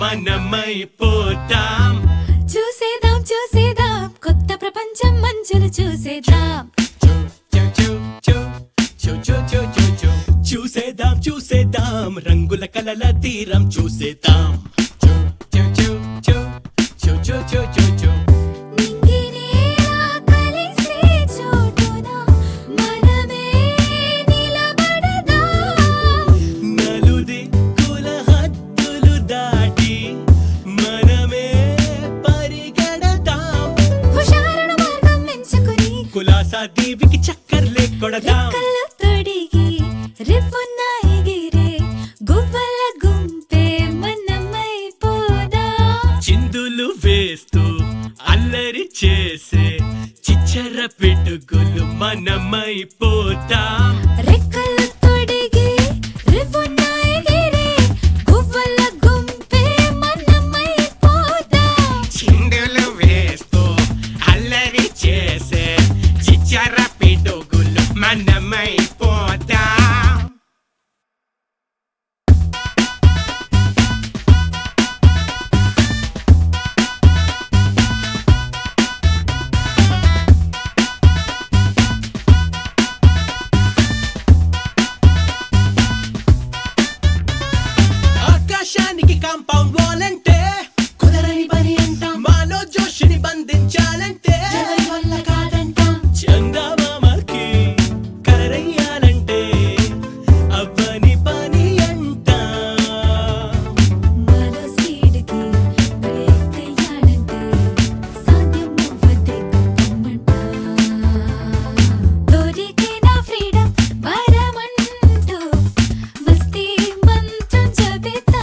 మనమైపోతాం చూసేదాం చూసేదాం కొత్త ప్రపంచం మంచులు చూసేదాం చూ, చూ, చూ, చూ, చూ, చూ, చూ, చూ, చూ. చూసేద్దాం చూసేద్దాం రంగుల కలల తీరం చూసేద్దాం చూ, చూ, చూ, చూ, చూ, చూ, చూ, చూ, చూ. నింగినేలా కలిసే చోటున మనమే నిలబడదాం నలుదిక్కుల హద్దులు దాటి మనమే పరిగెడతాం హుషారున మార్గం ఎంచుకుని కులాసా దీవికి చక్కర్లే కొడదాం రెక్కలు తొడిగి రివ్వున ఎగిరే గువ్వల గుంపే మనమైపోదాం చిందులు వేస్తూ అల్లరి చేసే చిచ్చర పిడుగులు మనమైపోతాం రెక్కలు తొడిగి రివ్వున ఎగిరే గువ్వల గుంపే మనమైపోదాం చిందులు వేస్తూ అల్లరి చేసే చిచ్చర పిడుగులు మనమైపోతాం ఆకాశానికి కాంపౌండ్ వాల్ అంటే కుదరని పని అంటాం మాలో జోషుని బంధించాలంటే ఎవరి వల్ల కాదంటాం చందమామకి కలరయ్యాలంటే అవ్వని పని అంటాం మాలో స్పీడ్కి బ్రేక్ అయ్యాలంటే సాధ్యం అవ్వదే కప్పమంట దొరికిన ఫ్రీడమ్ వరమంటూ మస్తీ మంత్రం చెబితా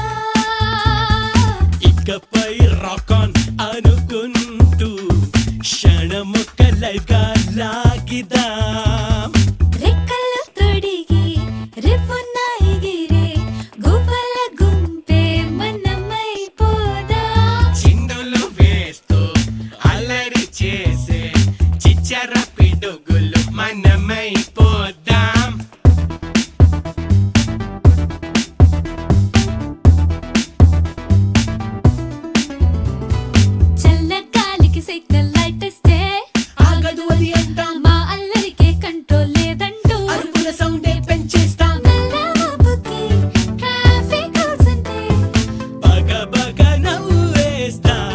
ఇకపై రాక్ ఆన్ అనుకుంటూ క్షణమొక్క లైఫ్ గా లాగిదాం రెక్కలు తొడిగి రివ్వున ఎగిరే గువ్వల గుంపే మనమైపోదాం చిందులు వేస్తూ అల్లరి చేసే చిచ్చర పిడుగులు మనమైపోదాం చల్ల గాలికి సిగ్నల్ లైట్ ఇస్తే ఆగదు అది అంటాం మా అల్లరికే కంట్రోల్ లేదంటూ అరుపుల సౌండే పెంచేస్తాం నల్లమబ్బుకి ట్రాఫిక్ రూల్స్ అంటే బగ బగ నవ్వేస్తాం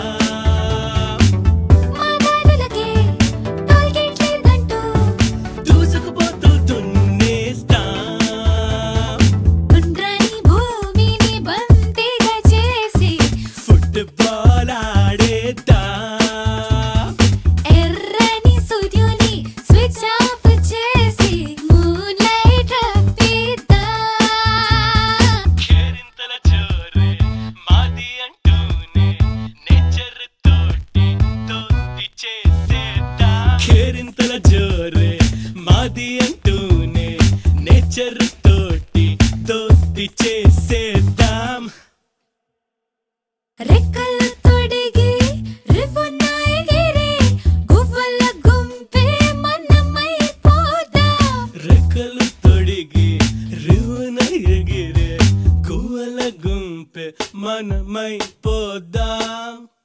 మా దారులకే టోల్ గేట్ లేదంటూ దూసుకుపోతూ దున్నేస్తాం గుండ్రని భూమిని బంతిగా చేసి ఫుట్బాల్ ఆడేద్దాం ఎర్రని సూర్యుని స్విచ్ ఆఫ్ చేసి మూన్ లైట్ రప్పిద్దాం కేరింతల జోరే మాది అంటూనే నేచర్ తోటి దోస్తి చేసేద్దాం కేరింతల జోరే మాది అంటూనే నేచర్ తోటి దోస్తి చేసేద్దాం రెక్కలు తొడిగి రివ్వున ఎగిరే గువ్వల గుంపే మనమైపోదాం రెక్కలు తొడిగి రివున ఎగిరే గువ్వల గుంపె మనమైపోదాం